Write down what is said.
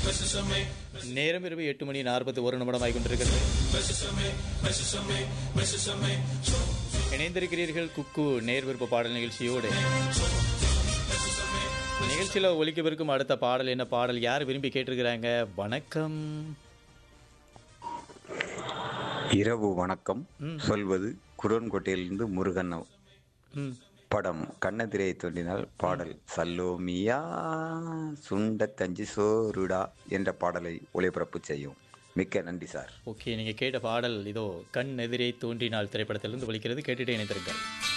நேரம் இரவு எட்டு மணி நாற்பத்தி ஒரு நிமிடமாய் கொண்டிருக்கிறது இணைந்திருக்கிறீர்கள் குக்கு நேர் விருப்ப பாடல் நிகழ்ச்சியோடு நிகழ்ச்சியில் ஒலிக்கவிருக்கும் அடுத்த பாடல் என்ன பாடல் யார் விரும்பி கேட்டிருக்கிறாங்க வணக்கம் இரவு வணக்கம் சொல்வது குரோன்கோட்டையிலிருந்து முருகன் ம் படம் கண்ணெதிரே தோன்றினால் பாடல் சல்லோமியா சுண்ட கஞ்சி சோறுடா என்ற பாடலை ஒளிபரப்பு செய்யும் மிக்க நன்றி சார் ஓகே நீங்கள் கேட்ட பாடல் இதோ கண் எதிரே தோன்றினால் திரைப்படத்திலிருந்து ஒலிக்கிறது கேட்டுட்டே இணைந்திருங்கள்